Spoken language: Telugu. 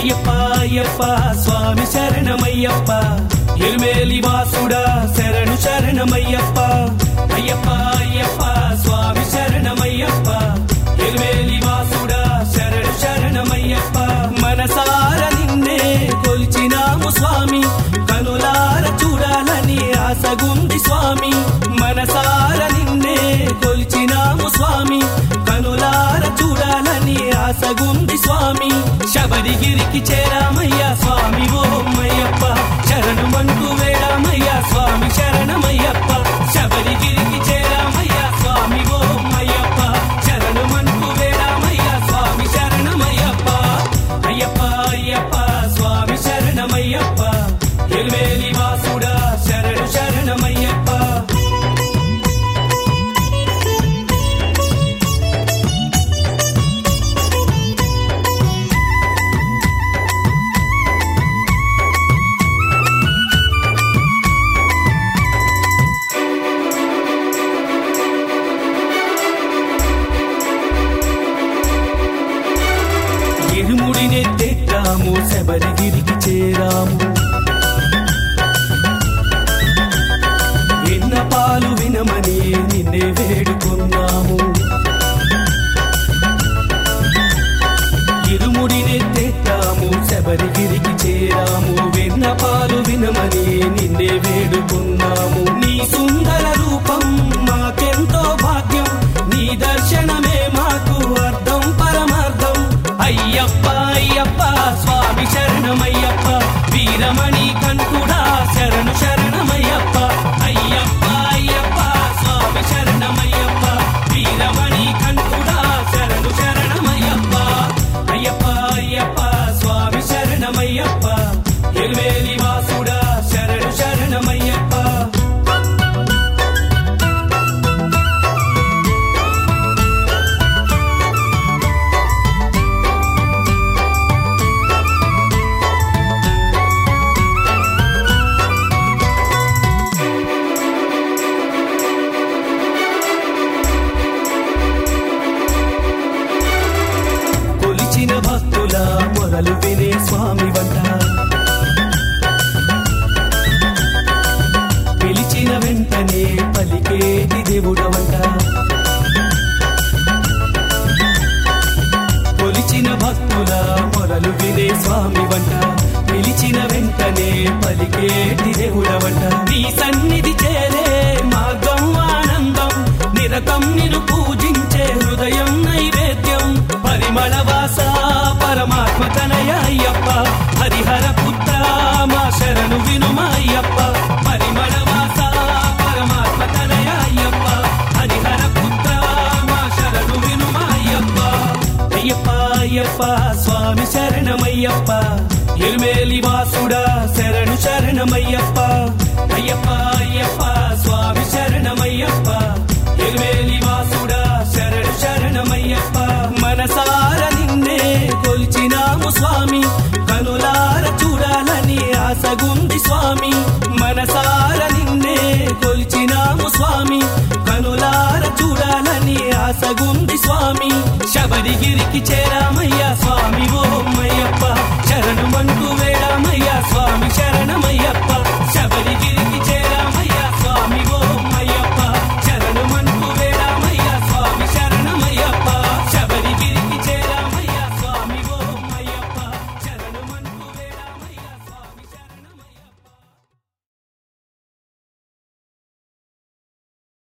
అయ్యప్ప అయ్యప్ప స్వామి శరణమయ్యప్ప ఎరుమేలి వాసుడా శరణు శరణమయ్యప్ప అయ్యప్ప అయ్యప్ప స్వామి శరణమయ్యప్ప ఎరుమేలి వాసుడా శరణు శరణమయ్యప్ప మనసార నిన్నే కొలిచినాము స్వామి కనులార చూడాలని ఆసగుంది స్వామి మనసార నిన్నే కొలిచినాము స్వామి కనులార చూడాలని ఆసగుంది స్వామి శబరిగిరికి చేరామయ్యా స్వామి ఓమయ్యప్ప శరణమంటూ వేడామయ్యా స్వామి శరణమయ్యప్ప శబరిగిరికి చేరామయ్యా స్వామి ఓమయ్యప్ప శరణమంటూ వేడామయ్యా స్వామి శరణమయ్యప్ప అయ్యప్ప అయ్యప్ప స్వామి శరణమయ్యప్ప ఎల్వేలి వాసుడా శరణు శరణమయ్యప్ప ఇరుముడినే తెట్టాము శబరిగిరికి చేరాము విన్న పాలు వినమని నిన్నే వేడుకున్నాము ఇరుముడినే తెట్టాము శబరిగిరికి చేరాము విన్న పాలు వినమని నిన్నే వేడుకున్నాము నీ సుందర రూపం మాకెంతో భాగ్యం నీ దర్శనమే మాకు అర్థం పరమార్థం అయ్యప్ప అయ్యప్ప స్వామి శరణమయ్యప్ప వీరమణి కంఠుడా శరణు శరణమయ్యప్ప అయ్యప్ప అయ్యప్ప స్వామి శరణమయ్యప్ప వీరమణి కంఠుడా శరణు శరణమయ్యప్ప అయ్యప్ప అయ్యప్ప స్వామి శరణమయ్యప్ప ఎరువేలి వాసుడా శరణు శరణమయ్యప్ప కొలిచిన భక్తుల మొరలు వినే స్వామి వంట పిలిచిన వెంటనే పలికేటి దేవుడవంట కొలిచిన భక్తుల మొరలు వినే స్వామి వంట పిలిచిన వెంటనే పలికేటి దేవుడవంట నీ సన్నిధి చేరే మార్గం ఆనందం నిరతం నిన్ను పూజించే హృదయం నైవేద్యం పరిమళ వాస పరమాత్మ తనయ అయ్యప్ప హరిహర పుత్ర మా శరణు వినుమా అయ్యప్ప పరిమళ వాస పరమాత్మ తనయ అయ్యప్ప హరిహర పుత్ర మా శరణు వినుమా అయ్యప్ప అయ్యప్ప అయ్యప్ప స్వామి శరణమయ్యప్ప ఎరుమేలి వాసుడా శరణు శరణమయ్యప్ప అయ్యప్ప అయ్యప్ప స్వామి శరణమయ్యప్ప ఎరుమేలి వాసుడా శరణు శరణమయ్యప్ప మనసార నిన్నే కొలిచినాము స్వామి కనులార చూడాలని ఆసగుంది స్వామి మనసార నిన్నే కొలిచినాము స్వామి కనులార చూడాలని ఆసగుంది స్వామి శబరిగిరికి చేరామయ్యా స్వామి